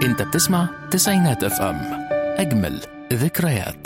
انت بتسمع تسعينات اف ام اجمل ذكريات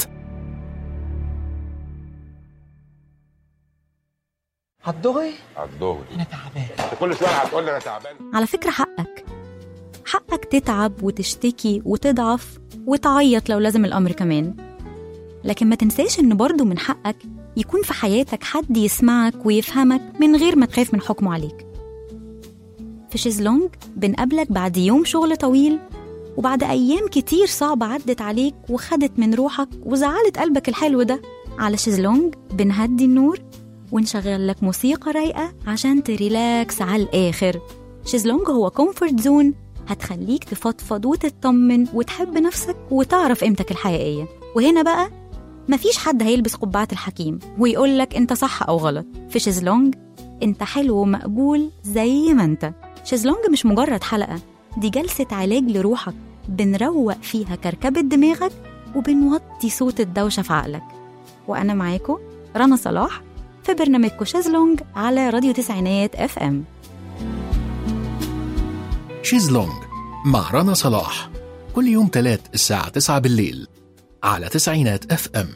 هتضغي عالدغري انا تعبان انت كل شويه هتقول لي انا تعبان على فكرة حقك حقك تتعب وتشتكي وتضعف وتعيط لو لازم الأمر كمان لكن ما تنساش إن برضه من حقك يكون في حياتك حد يسمعك ويفهمك من غير ما تخاف من حكمه عليك في شيزلونج بنقابلك بعد يوم شغل طويل وبعد أيام كتير صعبة عدت عليك وخدت من روحك وزعلت قلبك الحلو ده على شيزلونج بنهدي النور ونشغل لك موسيقى رايقة عشان تريلاكس على الآخر شيزلونج هو كومفورت زون هتخليك تفضفض وتطمن وتحب نفسك وتعرف قيمتك الحقيقية وهنا بقى مفيش حد هيلبس قبعة الحكيم ويقولك انت صح أو غلط في شيزلونج انت حلو ومقبول زي ما انت شيزلونج مش مجرد حلقة دي جلسة علاج لروحك بنروق فيها كركبة دماغك وبنوطي صوت الدوشة في عقلك وأنا معاكم رنا صلاح في برنامجكم شيزلونج على راديو تسعينات اف ام شيزلونج مع رنا صلاح كل يوم تلات الساعة 9 بالليل على تسعينات اف ام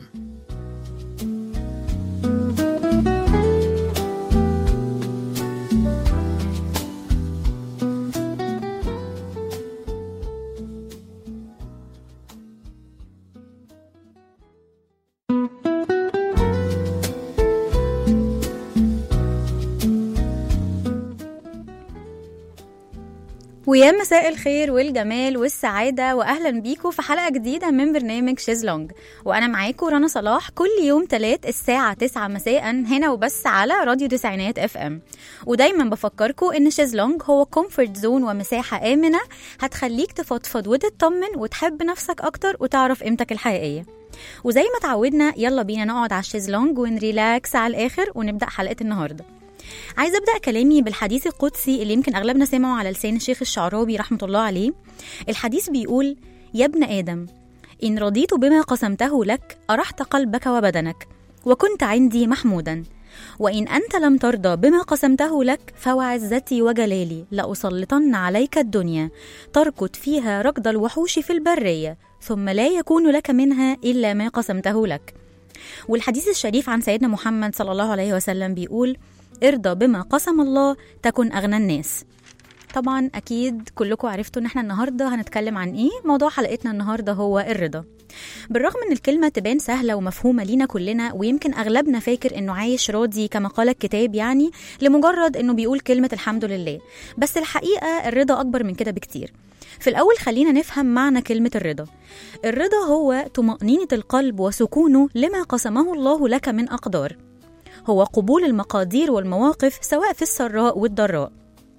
ويا مساء الخير والجمال والسعادة وأهلا بيكم في حلقة جديدة من برنامج شيزلونج وأنا معاكم رنا صلاح كل يوم تلات الساعة 9 مساء هنا وبس على راديو تسعينات اف ام ودايما بفكركم إن شيزلونج هو كومفورت زون ومساحة آمنة هتخليك تفضفض وتطمن وتحب نفسك أكتر وتعرف قيمتك الحقيقية وزي ما اتعودنا يلا بينا نقعد على الشيزلونج ونريلاكس على الآخر ونبدأ حلقة النهاردة عايزه ابدا كلامي بالحديث القدسي اللي يمكن اغلبنا سمعه على لسان الشيخ الشعراوي رحمه الله عليه الحديث بيقول يا ابن ادم ان رضيت بما قسمته لك ارحت قلبك وبدنك وكنت عندي محمودا وان انت لم ترضى بما قسمته لك فوعزتي وجلالي لاسلطن عليك الدنيا تركض فيها ركض الوحوش في البريه ثم لا يكون لك منها الا ما قسمته لك والحديث الشريف عن سيدنا محمد صلى الله عليه وسلم بيقول ارضى بما قسم الله تكن أغنى الناس طبعا أكيد كلكم عرفتوا إن احنا النهاردة هنتكلم عن إيه موضوع حلقتنا النهاردة هو الرضا بالرغم ان الكلمة تبان سهلة ومفهومة لينا كلنا ويمكن اغلبنا فاكر انه عايش راضي كما قال الكتاب يعني لمجرد انه بيقول كلمة الحمد لله بس الحقيقة الرضا اكبر من كده بكتير في الأول خلينا نفهم معنى كلمة الرضا الرضا هو طمأنينة القلب وسكونه لما قسمه الله لك من أقدار هو قبول المقادير والمواقف سواء في السراء والضراء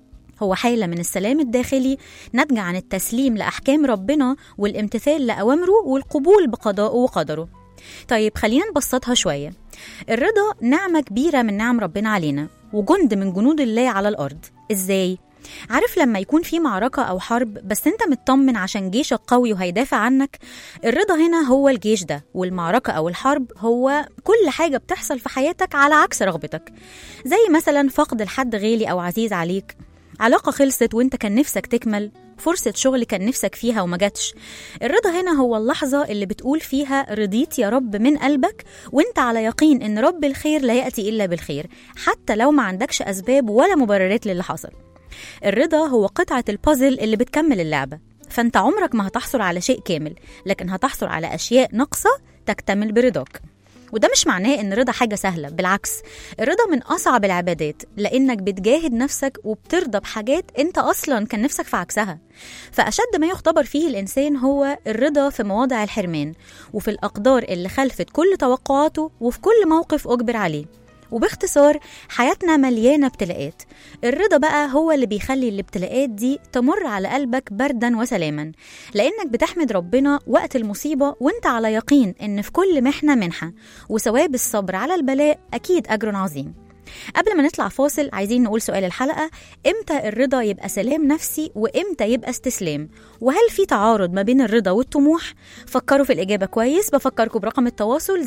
هو حالة من السلام الداخلي ناتجة عن التسليم لأحكام ربنا والامتثال لأوامره والقبول بقضائه وقدره طيب خلينا نبسطها شوية الرضا نعمة كبيرة من نعم ربنا علينا وجند من جنود الله على الأرض إزاي؟ عارف لما يكون في معركة أو حرب بس أنت مطمن عشان جيشك قوي وهيدافع عنك الرضا هنا هو الجيش ده والمعركة أو الحرب هو كل حاجة بتحصل في حياتك على عكس رغبتك زي مثلا فقد الحد غالي أو عزيز عليك علاقة خلصت وانت كان نفسك تكمل فرصة شغل كان نفسك فيها وما جاتش الرضا هنا هو اللحظة اللي بتقول فيها رضيت يا رب من قلبك وانت على يقين ان رب الخير لا يأتي إلا بالخير حتى لو ما عندكش أسباب ولا مبررات للي حصل الرضا هو قطعة البازل اللي بتكمل اللعبة فانت عمرك ما هتحصل على شيء كامل لكن هتحصل على أشياء ناقصة تكتمل برضاك وده مش معناه ان الرضا حاجه سهله بالعكس الرضا من اصعب العبادات لانك بتجاهد نفسك وبترضى بحاجات انت اصلا كان نفسك في عكسها فاشد ما يختبر فيه الانسان هو الرضا في مواضع الحرمان وفي الاقدار اللي خلفت كل توقعاته وفي كل موقف اجبر عليه وباختصار حياتنا مليانه ابتلاءات الرضا بقى هو اللي بيخلي الابتلاءات دي تمر على قلبك بردا وسلاما لانك بتحمد ربنا وقت المصيبه وانت على يقين ان في كل محنه منحه وثواب الصبر على البلاء اكيد اجر عظيم قبل ما نطلع فاصل عايزين نقول سؤال الحلقة إمتى الرضا يبقى سلام نفسي وإمتى يبقى استسلام وهل في تعارض ما بين الرضا والطموح فكروا في الإجابة كويس بفكركم برقم التواصل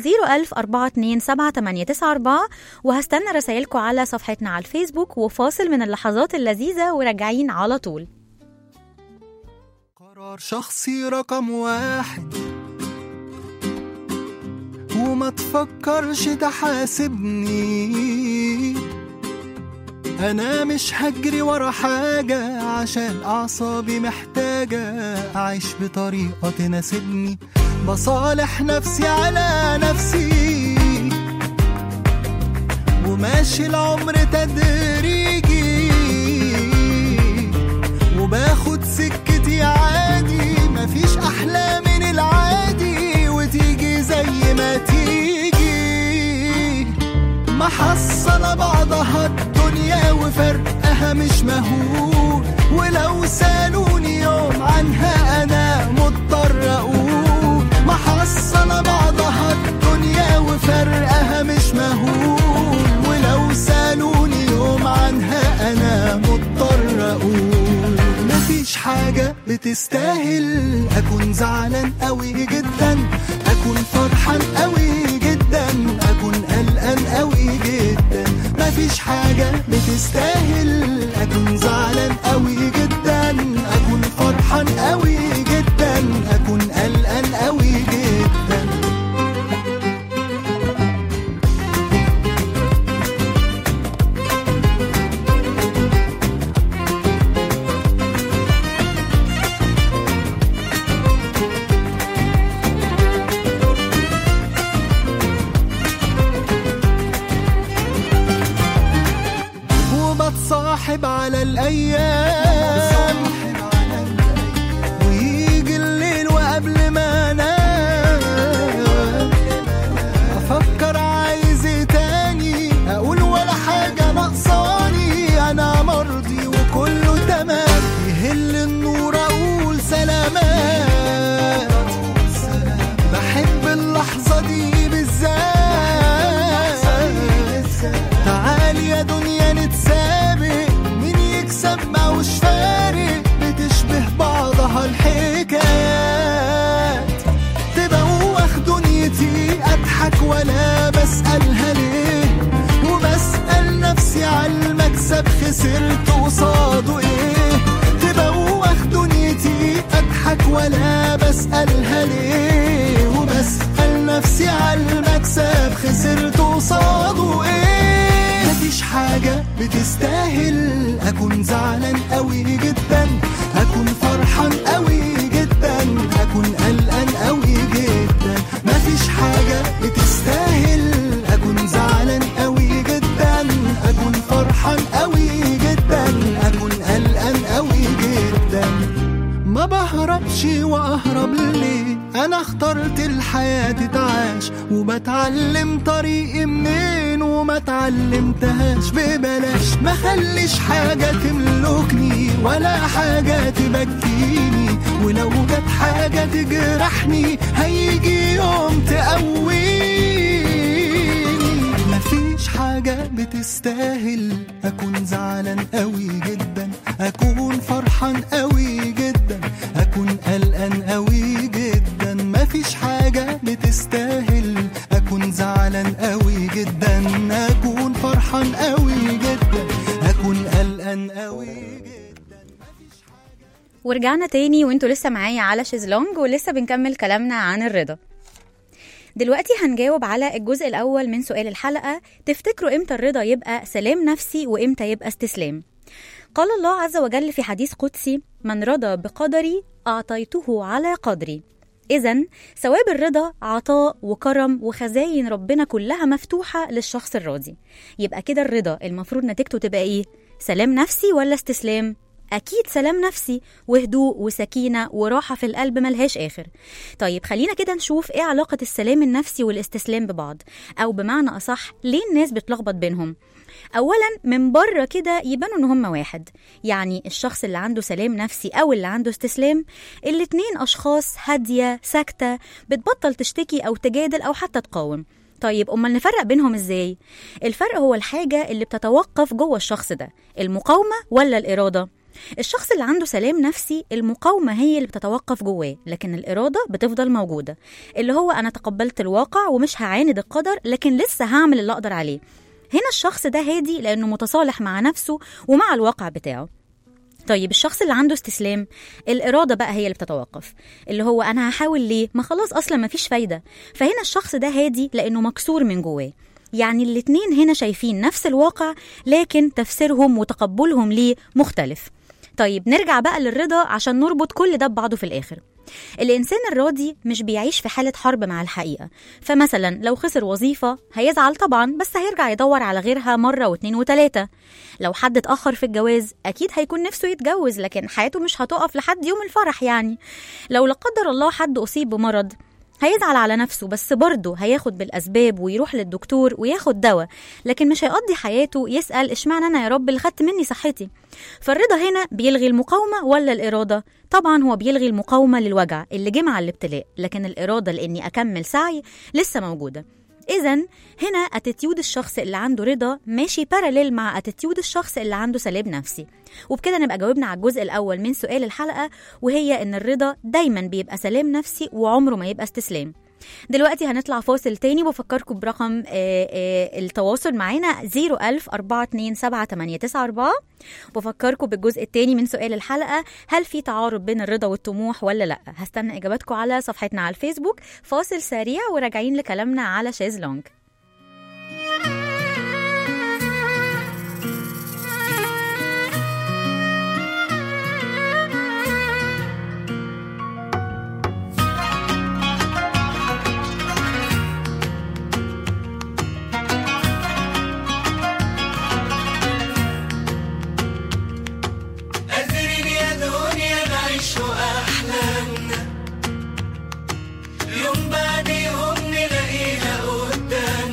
010427894 وهستنى رسائلكم على صفحتنا على الفيسبوك وفاصل من اللحظات اللذيذة وراجعين على طول قرار شخصي رقم واحد وما تفكرش تحاسبني انا مش هجري ورا حاجة عشان اعصابي محتاجة اعيش بطريقة تناسبني بصالح نفسي على نفسي وماشي العمر تدريجي وباخد سكتي عادي مفيش احلى من العادي وتيجي زي ما تيجي محصلة بعضها الدنيا وفرقها مش مهول ولو سالوني يوم عنها انا مضطر اقول محصلة بعضها الدنيا وفرقها مش مهول ولو سالوني يوم عنها انا مضطر اقول مفيش حاجة بتستاهل اكون زعلان قوي جدا اكون فرحان قوي جدا اكون قلقان قوي جدا مفيش حاجة بتستاهل اكون زعلان قوي جدا اكون فرحان قوي جدا اكون قلقان قوي جدا وبتصاحب على الايام ويجي الليل وقبل ما انام افكر عايز ايه تاني اقول ولا حاجه ناقصاني انا مرضي وكله تمام يهل النور اقول سلامات بحب اللحظه دي بالذات تعالي يا دنيا نتسابق مين يكسب ما وش فارق بتشبه بعضها الحكايات تبوخ دنيتي اضحك ولا بسألها ليه وبسأل نفسي على المكسب خسرت قصاده ايه تبوخ دنيتي اضحك ولا بسألها ليه وبسأل نفسي على المكسب خسرت قصاده ايه مفيش حاجة بتستاهل اكون زعلان قوي جدا اكون فرحان قوي جدا اكون قلقان قوي جدا مفيش حاجة بتستاهل اكون زعلان قوي جدا اكون فرحان قوي جدا اكون قلقان قوي جدا ما بهربش واهرب ليه انا اخترت الحياة تتعاش وبتعلم طريقي منين وما اتعلمتهاش ببلاش ما خليش حاجة تملكني ولا حاجة تبكيني ولو جت حاجة تجرحني هيجي يوم تقويني مفيش حاجة بتستاهل أكون زعلان قوي جدا أكون فرحان قوي جدا أكون قلقان قوي جدا مفيش حاجة بتستاهل أكون زعلان قوي جدا أكون فرحان قوي جدا أكون قلقان قوي جدا ورجعنا تاني وانتوا لسه معايا على شيزلونج ولسه بنكمل كلامنا عن الرضا دلوقتي هنجاوب على الجزء الأول من سؤال الحلقة تفتكروا إمتى الرضا يبقى سلام نفسي وإمتى يبقى استسلام قال الله عز وجل في حديث قدسي من رضى بقدري أعطيته على قدري إذا ثواب الرضا عطاء وكرم وخزاين ربنا كلها مفتوحة للشخص الراضي يبقى كده الرضا المفروض نتيجته تبقى إيه؟ سلام نفسي ولا استسلام؟ أكيد سلام نفسي وهدوء وسكينة وراحة في القلب ملهاش آخر طيب خلينا كده نشوف إيه علاقة السلام النفسي والاستسلام ببعض أو بمعنى أصح ليه الناس بتلخبط بينهم اولا من بره كده يبانوا ان هم واحد يعني الشخص اللي عنده سلام نفسي او اللي عنده استسلام الاتنين اشخاص هاديه ساكته بتبطل تشتكي او تجادل او حتى تقاوم طيب امال نفرق بينهم ازاي الفرق هو الحاجه اللي بتتوقف جوه الشخص ده المقاومه ولا الاراده الشخص اللي عنده سلام نفسي المقاومة هي اللي بتتوقف جواه لكن الإرادة بتفضل موجودة اللي هو أنا تقبلت الواقع ومش هعاند القدر لكن لسه هعمل اللي أقدر عليه هنا الشخص ده هادي لأنه متصالح مع نفسه ومع الواقع بتاعه طيب الشخص اللي عنده استسلام الإرادة بقى هي اللي بتتوقف اللي هو أنا هحاول ليه ما خلاص أصلا ما فيش فايدة فهنا الشخص ده هادي لأنه مكسور من جواه يعني الاتنين هنا شايفين نفس الواقع لكن تفسيرهم وتقبلهم ليه مختلف طيب نرجع بقى للرضا عشان نربط كل ده ببعضه في الآخر الإنسان الراضي مش بيعيش في حالة حرب مع الحقيقة فمثلا لو خسر وظيفة هيزعل طبعا بس هيرجع يدور على غيرها مرة واتنين وتلاتة لو حد اتأخر في الجواز أكيد هيكون نفسه يتجوز لكن حياته مش هتقف لحد يوم الفرح يعني لو لا قدر الله حد أصيب بمرض هيزعل على نفسه بس برضه هياخد بالأسباب ويروح للدكتور وياخد دواء لكن مش هيقضي حياته يسأل اشمعنى أنا يا رب اللي خدت مني صحتي فالرضا هنا بيلغي المقاومة ولا الإرادة؟ طبعا هو بيلغي المقاومة للوجع اللي جه مع الابتلاء لكن الإرادة لإني أكمل سعي لسه موجودة إذا هنا اتيتيود الشخص اللي عنده رضا ماشي باراليل مع اتيتيود الشخص اللي عنده سلام نفسي وبكده نبقى جاوبنا على الجزء الأول من سؤال الحلقة وهي إن الرضا دايما بيبقى سلام نفسي وعمره ما يبقى استسلام دلوقتي هنطلع فاصل تاني وبفكركم برقم آه، آه، التواصل معانا 01000 427 بفكركم بالجزء التاني من سؤال الحلقة هل في تعارض بين الرضا والطموح ولا لا هستنى إجاباتكم على صفحتنا على الفيسبوك فاصل سريع وراجعين لكلامنا على شيزلونج قادرين يا دنيا نعيش أحلامنا يوم بعد يوم نلاقيها قدامنا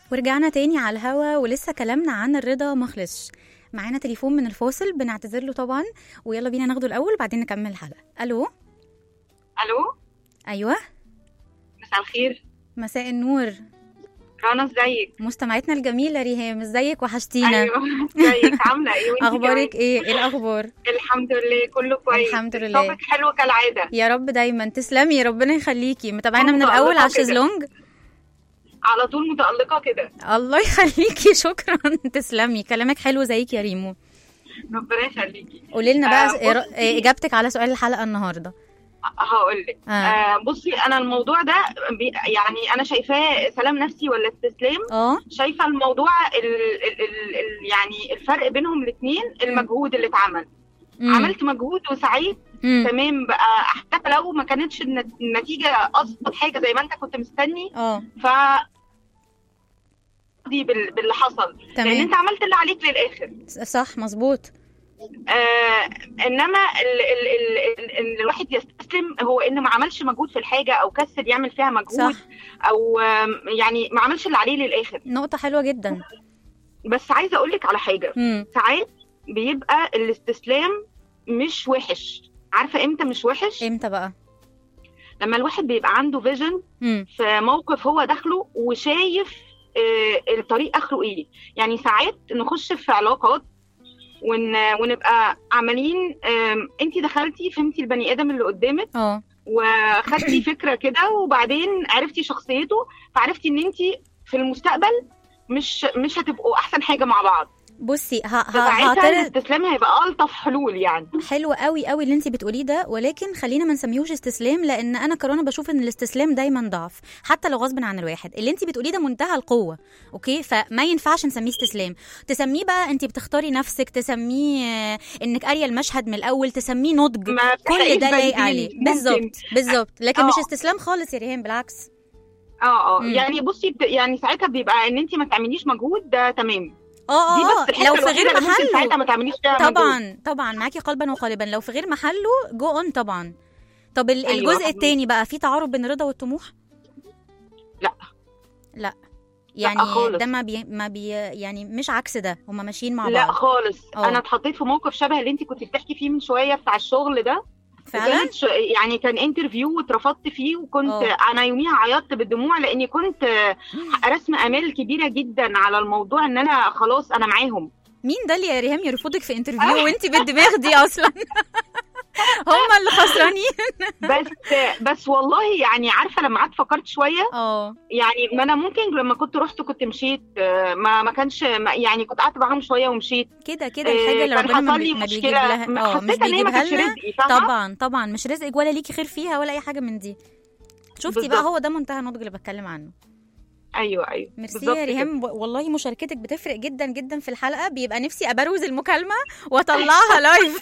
ورجعنا تاني على الهوا ولسه كلامنا عن الرضا ما خلصش معانا تليفون من الفاصل بنعتذر له طبعا ويلا بينا ناخده الاول وبعدين نكمل الحلقه الو الو ايوه مساء الخير مساء النور رنا ازيك مستمعتنا الجميله ريهام ازيك وحشتينا ايوه ازيك عامله ايه وانت اخبارك كمان؟ ايه ايه الاخبار الحمد لله كله كويس الحمد لله. صوتك حلو كالعاده يا رب دايما تسلمي ربنا يخليكي متابعينا من متألقة الاول على كده. الشезлونج على طول متالقه كده الله يخليكي شكرا تسلمي كلامك حلو زيك يا ريمو ربنا يخليكي قولي لنا آه، بقى بصي. إيه- إيه اجابتك على سؤال الحلقه النهارده هقول لك آه. آه. بصي انا الموضوع ده بي يعني انا شايفاه سلام نفسي ولا استسلام اه شايفه الموضوع ال ال ال ال يعني الفرق بينهم الاثنين المجهود اللي اتعمل مم. عملت مجهود وسعيت مم. تمام بقى حتى لو ما كانتش النت- النتيجه اظبط حاجه زي ما انت كنت مستني اه ف دي بال- باللي حصل لان تمام انت عملت اللي عليك للاخر صح مظبوط آه انما ال ال ال ال ال الواحد يستسلم هو انه ما عملش مجهود في الحاجه او كسل يعمل فيها مجهود صح او آم، يعني ما عملش اللي عليه للاخر نقطه حلوه جدا بس عايزه اقول لك على حاجه مم. ساعات بيبقى الاستسلام مش وحش عارفه امتى مش وحش امتى بقى لما الواحد بيبقى عنده فيجن مم. في موقف هو داخله وشايف آه، الطريق اخره ايه يعني ساعات نخش في علاقات ون... ونبقى عمالين انت دخلتي فهمتي البني ادم اللي قدامك اه وخدتي فكره كده وبعدين عرفتي شخصيته فعرفتي ان انت في المستقبل مش مش هتبقوا احسن حاجه مع بعض بصي ه- ه- فساعتها هعترض الاستسلام هيبقى الطف حلول يعني حلو قوي قوي اللي انت بتقوليه ده ولكن خلينا ما نسميهوش استسلام لان انا كرانه بشوف ان الاستسلام دايما ضعف حتى لو غصب عن الواحد اللي انت بتقوليه ده منتهى القوه اوكي فما ينفعش نسميه استسلام تسميه بقى انت بتختاري نفسك تسميه آه، انك قاريه المشهد من الاول تسميه نضج ما كل بتحرقيش ده لايق بنزين، عليه ممكن. بالظبط بالظبط لكن مش آه. استسلام خالص يا ريهام بالعكس اه اه مم. يعني بصي بت... يعني ساعتها بيبقى ان انت ما تعمليش مجهود ده تمام اه دي اه بس اه الحته لو في الوحيدة غير اللي ممكن ساعتها محله ما تعمليش فيها مجهود. طبعا طبعا معاكي قلبا وقالبا لو في غير محله جو اون طبعا طب ال- أيوة، الجزء فهمت. التاني بقى في تعارض بين الرضا والطموح لا. لا يعني خالص. ده ما بي ما بي يعني مش عكس ده هما ماشيين مع لا بعض خالص اه. انا اتحطيت في موقف شبه اللي انت كنت بتحكي فيه من شويه بتاع الشغل ده فعلا كانت ش- يعني كان انترفيو واترفضت فيه وكنت اه. انا يوميها عيطت بالدموع لاني كنت رسم امال كبيره جدا على الموضوع ان انا خلاص انا معاهم مين ده اللي يا ريهام يرفضك في انترفيو وانت بالدماغ دي اصلا هما اللي خسرانين بس بس والله يعني عارفه لما قعدت فكرت شويه اه يعني ما انا ممكن لما كنت رحت كنت مشيت آه، ما ما كانش ما- يعني كنت قعدت معاهم شويه ومشيت كده كده الحاجه اللي كان ربنا ما, حصل بي... لي ما بيجيب مشكله لها اه مش حسيت ان هي ما بيجيبها كانتش لنا رزقي فاهمه طبعا طبعا مش رزقك ولا ليكي خير فيها ولا اي حاجه من دي شفتي بقى بالظبط. هو ده منتهى النضج اللي بتكلم عنه ايوه ايوه ميرسي بالظبط يا كده. ريهام و- والله مشاركتك بتفرق جدا جدا في الحلقه بيبقى نفسي ابروز المكالمه واطلعها لايف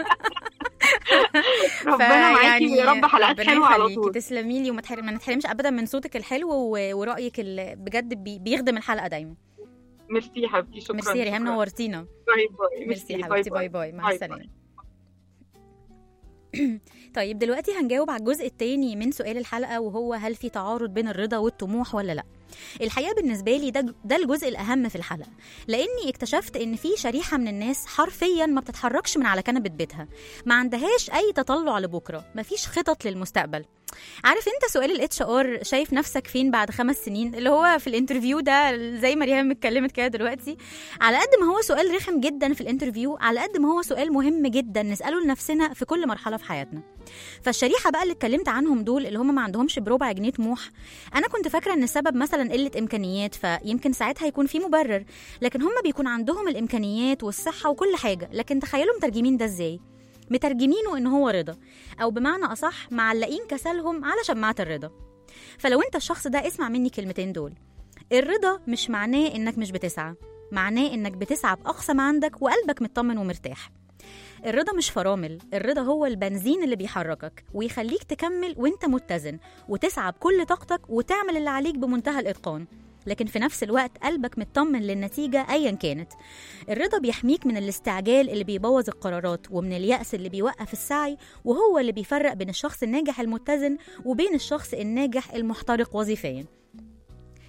ربنا معاكي ويا رب حلقات ربنا حلوه على يخليكي. طول تسلمي لي وما تحرم- ما نتحرمش ابدا من صوتك الحلو و- ورايك اللي بجد بي... بيخدم الحلقه دايما ميرسي يا حبيبتي شكرا ميرسي يا ريهام شكراً. نورتينا باي باي ميرسي يا باي حبيبتي باي باي مع باي السلامه طيب دلوقتي هنجاوب على الجزء التاني من سؤال الحلقة وهو هل في تعارض بين الرضا والطموح ولا لا الحقيقة بالنسبة لي ده ده الجزء الأهم في الحلقة لأني اكتشفت إن في شريحة من الناس حرفيا ما بتتحركش من على كنبة بيتها ما عندهاش أي تطلع لبكرة مفيش خطط للمستقبل عارف انت سؤال الاتش ار شايف نفسك فين بعد خمس سنين اللي هو في الانترفيو ده زي ما ريهام اتكلمت كده دلوقتي على قد ما هو سؤال رخم جدا في الانترفيو على قد ما هو سؤال مهم جدا نساله لنفسنا في كل مرحله في حياتنا فالشريحه بقى اللي اتكلمت عنهم دول اللي هم ما عندهمش بربع جنيه طموح انا كنت فاكره ان السبب مثلا قله امكانيات فيمكن ساعتها يكون في مبرر لكن هم بيكون عندهم الامكانيات والصحه وكل حاجه لكن تخيلوا مترجمين ده ازاي مترجمينه ان هو رضا او بمعنى اصح معلقين كسلهم على شماعه الرضا فلو انت الشخص ده اسمع مني كلمتين دول الرضا مش معناه انك مش بتسعى معناه انك بتسعى باقصى ما عندك وقلبك مطمن ومرتاح الرضا مش فرامل الرضا هو البنزين اللي بيحركك ويخليك تكمل وانت متزن وتسعى بكل طاقتك وتعمل اللي عليك بمنتهى الاتقان لكن في نفس الوقت قلبك مطمن للنتيجة أيا كانت الرضا بيحميك من الاستعجال اللي بيبوظ القرارات ومن اليأس اللي بيوقف السعي وهو اللي بيفرق بين الشخص الناجح المتزن وبين الشخص الناجح المحترق وظيفيا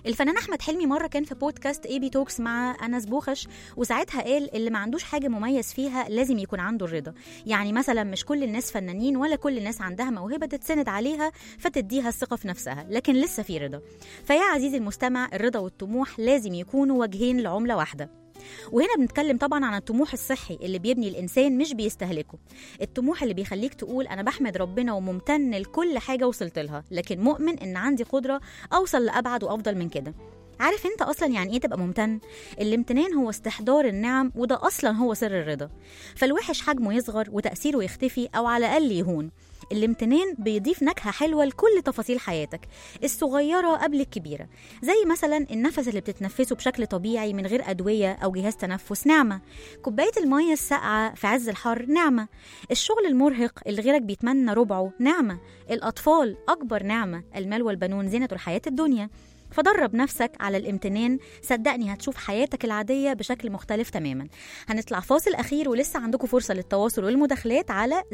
الفنان احمد حلمي مره كان في بودكاست اي بي توكس مع انس بوخش وساعتها قال اللي ما عندوش حاجه مميز فيها لازم يكون عنده الرضا يعني مثلا مش كل الناس فنانين ولا كل الناس عندها موهبه تتسند عليها فتديها الثقه في نفسها لكن لسه في رضا فيا عزيزي المستمع الرضا والطموح لازم يكونوا وجهين لعمله واحده وهنا بنتكلم طبعا عن الطموح الصحي اللي بيبني الانسان مش بيستهلكه الطموح اللي بيخليك تقول انا بحمد ربنا وممتن لكل حاجه وصلت لها لكن مؤمن ان عندي قدره اوصل لابعد وافضل من كده عارف انت اصلا يعني ايه تبقى ممتن الامتنان هو استحضار النعم وده اصلا هو سر الرضا فالوحش حجمه يصغر وتاثيره يختفي او على الاقل يهون الامتنان بيضيف نكهة حلوة لكل تفاصيل حياتك الصغيرة قبل الكبيرة زي مثلا النفس اللي بتتنفسه بشكل طبيعي من غير أدوية أو جهاز تنفس نعمة كوباية المية الساقعة في عز الحر نعمة الشغل المرهق اللي غيرك بيتمنى ربعه نعمة الأطفال أكبر نعمة المال والبنون زينة الحياة الدنيا فدرب نفسك على الامتنان صدقني هتشوف حياتك العادية بشكل مختلف تماما هنطلع فاصل أخير ولسه عندكم فرصة للتواصل والمداخلات على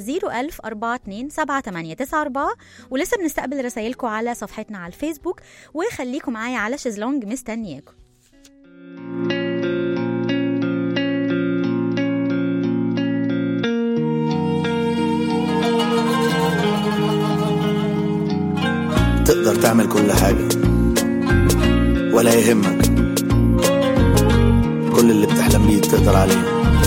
01042 ولسه بنستقبل رسايلكم على صفحتنا على الفيسبوك وخليكم معايا على شيزلونج مستنياكم تقدر تعمل كل حاجة ولا يهمك كل اللي بتحلم بيه تقدر عليه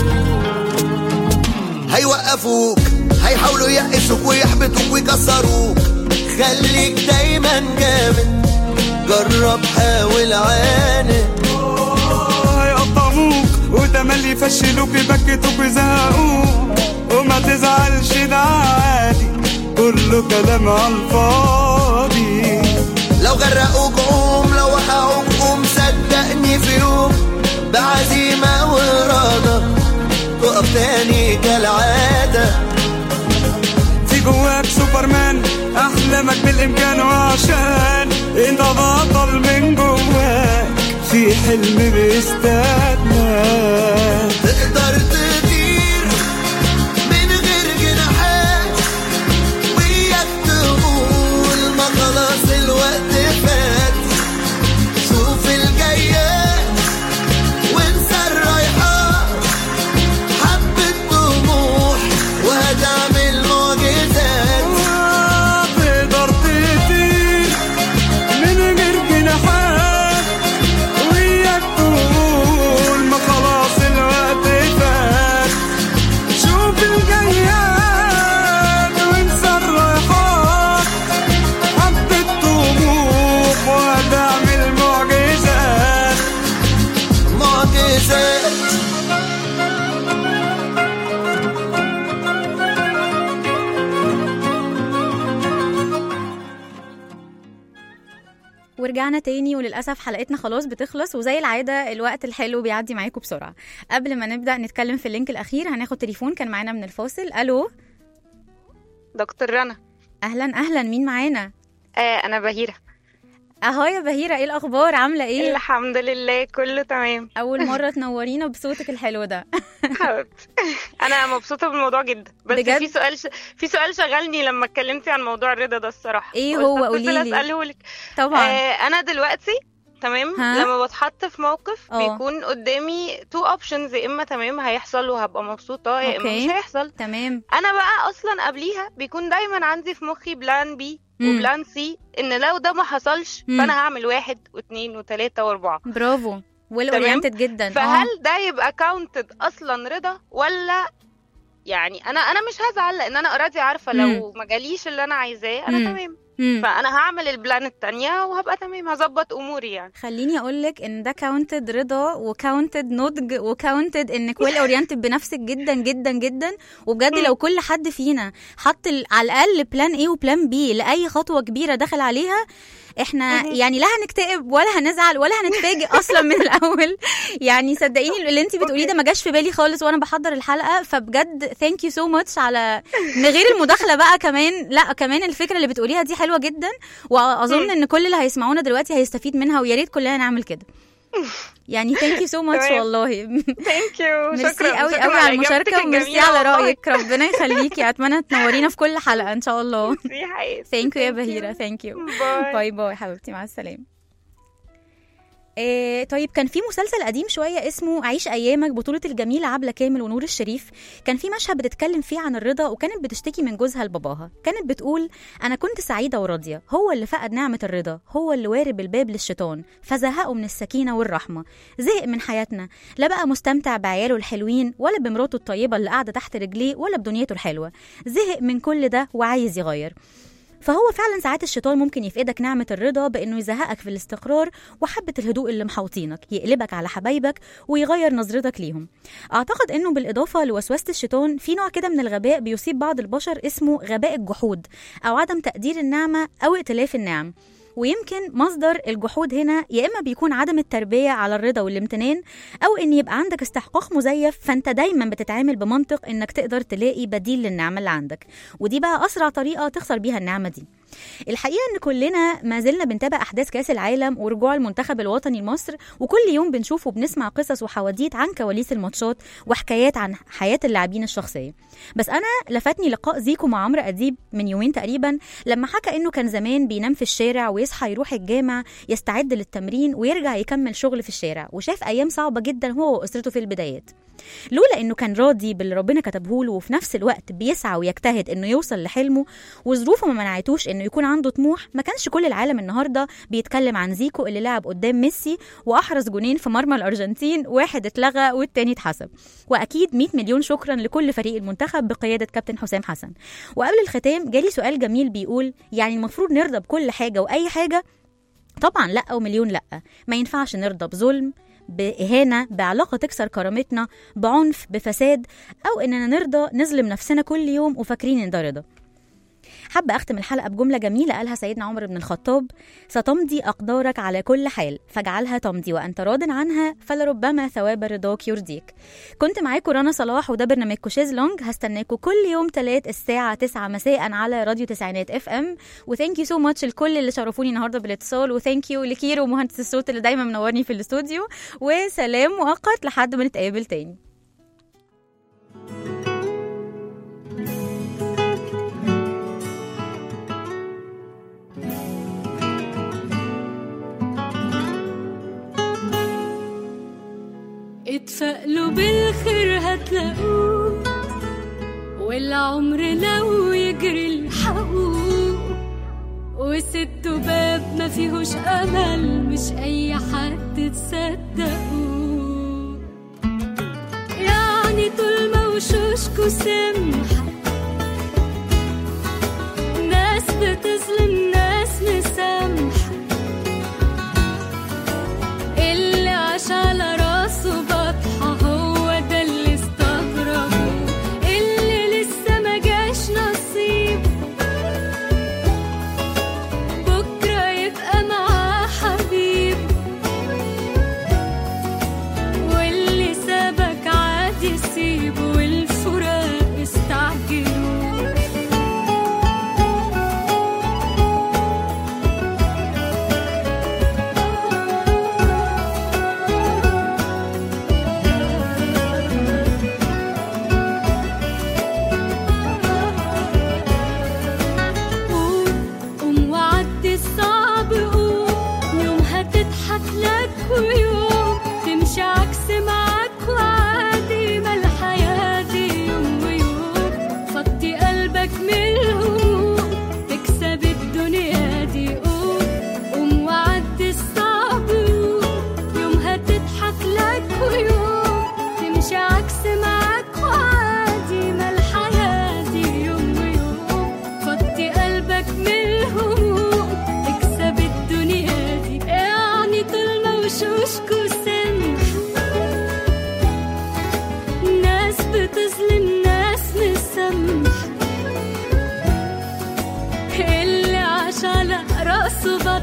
هيوقفوك هيحاولوا يقشوك ويحبطوك ويكسروك خليك دايما جامد جرب حاول عاند هيقطعوك وتملي يفشلوك يبكتوك ويزهقوك وما تزعلش ده عادي كله كلام على الفاضي لو غرقوك قوم لو وقعوك قوم صدقني في يوم بعزيمة وإرادة تقف تاني كالعادة في جواك سوبرمان احلامك بالامكان وعشان انت بطل من جواك في حلم بيستناك تقدر تطير من غير جناحات وياك تقول ما خلاص الوقت فات شوف الجايات وانسى الرايحات حبة طموح وهتعمل معجزات تقدر تطير من غير جناحات وياك تقول ما خلاص الوقت فات شوف الجياد وانسى الرايحات حبة طموح وهتعمل معجزات معجزات ورجعنا تاني وللأسف حلقتنا خلاص بتخلص وزي العادة الوقت الحلو بيعدي معاكم بسرعة قبل ما نبدأ نتكلم في اللينك الأخير هناخد تليفون كان معانا من الفاصل ألو دكتور رنا أهلا أهلا مين معانا آه انا بهيره أهو يا بهيرة إيه الأخبار عاملة إيه الحمد لله كله تمام أول مرة تنورينا بصوتك الحلو ده حبيبتي انا مبسوطه بالموضوع جدا بس بجد؟ في سؤال ش... في سؤال شغلني لما اتكلمتي عن موضوع الرضا ده الصراحه إيه قلت هو؟ أتصل قوليلي. اساله لك طبعا آه انا دلوقتي تمام ها؟ لما بتحط في موقف اه. بيكون قدامي تو اوبشنز يا اما تمام هيحصل وهبقى مبسوطه يا اما اوكي. مش هيحصل تمام انا بقى اصلا قبليها بيكون دايما عندي في مخي بلان بي مم. وبلان سي ان لو ده ما حصلش مم. فانا هعمل واحد واثنين وثلاثه واربعه برافو ويل اورينتد جدا فهل ده يبقى كاونتد اصلا رضا ولا يعني انا انا مش هزعل لان انا اوريدي عارفه لو ما جاليش اللي انا عايزاه انا مم. تمام مم. فانا هعمل البلان التانية وهبقى تمام هظبط اموري يعني خليني اقول لك ان ده كاونتد رضا وكاونتد نضج وكاونتد انك ويل اورينتد بنفسك جدا جدا جدا وبجد لو كل حد فينا حط ال- على الاقل بلان ايه وبلان بي لاي خطوه كبيره دخل عليها احنا مهم. يعني لا هنكتئب ولا هنزعل ولا هنتفاجئ اصلا من الاول يعني صدقيني اللي انت بتقوليه ده ما جاش في بالي خالص وانا بحضر الحلقه فبجد ثانك يو سو ماتش على من غير المداخله بقى كمان لا كمان الفكره اللي بتقوليها دي حلوه جدا واظن مم. ان كل اللي هيسمعونا دلوقتي هيستفيد منها ويا ريت كلنا نعمل كده يعني ثانك يو سو ماتش تمام. والله ثانك يو ميرسي قوي قوي على المشاركه وميرسي على رايك ربنا يخليكي اتمنى تنورينا في كل حلقه ان شاء الله دي حقيقة ثانك يو يا بهيره ثانك يو باي باي باي حبيبتي مع السلامه إيه طيب كان في مسلسل قديم شويه اسمه عيش ايامك بطوله الجميله عبله كامل ونور الشريف كان في مشهد بتتكلم فيه عن الرضا وكانت بتشتكي من جوزها لباباها كانت بتقول انا كنت سعيده وراضيه هو اللي فقد نعمه الرضا هو اللي وارب الباب للشيطان فزهقه من السكينه والرحمه زهق من حياتنا لا بقى مستمتع بعياله الحلوين ولا بمراته الطيبه اللي قاعده تحت رجليه ولا بدنيته الحلوه زهق من كل ده وعايز يغير فهو فعلا ساعات الشيطان ممكن يفقدك نعمة الرضا بإنه يزهقك في الاستقرار وحبة الهدوء اللي محوطينك يقلبك على حبايبك ويغير نظرتك ليهم أعتقد إنه بالإضافة لوسوسة الشيطان في نوع كده من الغباء بيصيب بعض البشر اسمه غباء الجحود أو عدم تقدير النعمة أو ائتلاف النعم ويمكن مصدر الجحود هنا يا اما بيكون عدم التربيه على الرضا والامتنان او ان يبقى عندك استحقاق مزيف فانت دايما بتتعامل بمنطق انك تقدر تلاقي بديل للنعمه اللي عندك ودي بقى اسرع طريقه تخسر بيها النعمه دي الحقيقه ان كلنا ما زلنا بنتابع احداث كاس العالم ورجوع المنتخب الوطني لمصر وكل يوم بنشوف وبنسمع قصص وحواديت عن كواليس الماتشات وحكايات عن حياه اللاعبين الشخصيه بس انا لفتني لقاء زيكو مع عمرو اديب من يومين تقريبا لما حكى انه كان زمان بينام في الشارع ويصحى يروح الجامع يستعد للتمرين ويرجع يكمل شغل في الشارع وشاف ايام صعبه جدا هو واسرته في البدايات لولا انه كان راضي باللي ربنا كتبه له وفي نفس الوقت بيسعى ويجتهد انه يوصل لحلمه وظروفه ما منعتوش انه يكون عنده طموح ما كانش كل العالم النهارده بيتكلم عن زيكو اللي لعب قدام ميسي واحرز جونين في مرمى الارجنتين واحد اتلغى والتاني اتحسب واكيد 100 مليون شكرا لكل فريق المنتخب بقياده كابتن حسام حسن وقبل الختام جالي سؤال جميل بيقول يعني المفروض نرضى بكل حاجه واي حاجه طبعا لا ومليون لا ما ينفعش نرضى بظلم بإهانة بعلاقة تكسر كرامتنا بعنف بفساد أو إننا نرضى نظلم نفسنا كل يوم وفاكرين إن ده رضا حابة أختم الحلقة بجملة جميلة قالها سيدنا عمر بن الخطاب ستمضي أقدارك على كل حال فاجعلها تمضي وأنت راض عنها فلربما ثواب رضاك يرضيك كنت معاكم رنا صلاح وده برنامجكم شيز لونج هستناكم كل يوم تلات الساعة 9 مساء على راديو تسعينات اف ام وثانك يو سو ماتش لكل اللي شرفوني النهارده بالاتصال وثانك يو لكيرو مهندس الصوت اللي دايما منورني في الاستوديو وسلام مؤقت لحد ما نتقابل تاني اتفائلوا بالخير هتلاقوه والعمر لو يجري الحقوه وسدوا باب ما فيهوش امل مش اي حد تصدقوه يعني طول ما وشوشكوا سمحة ناس بتظلم ناس مسامحة اللي عاش على راسه بطحة هو ده اللي استغربه اللي لسه ما جاش نصيب بكرة يبقى معاه حبيب واللي سابك عادي سيبه والفراق استعجلوا قوم قوم وعدي الصعب قوم يوم هتضحك لك ويوم تمشي عكس معاك وعادي ما الحياة دي يوم ويوم فضي قلبك من الهموم تكسب الدنيا دي قوم قوم وعدي الصعب قوم يوم هتضحك لك ويوم تمشي عكس معاك وعادي ما الحياة دي يوم ويوم فضي قلبك من الهموم تكسب الدنيا دي يعني طول ما وشوشكوا سمح ناس بتظلم ناس مسامحة اللي عاش على راسه بطل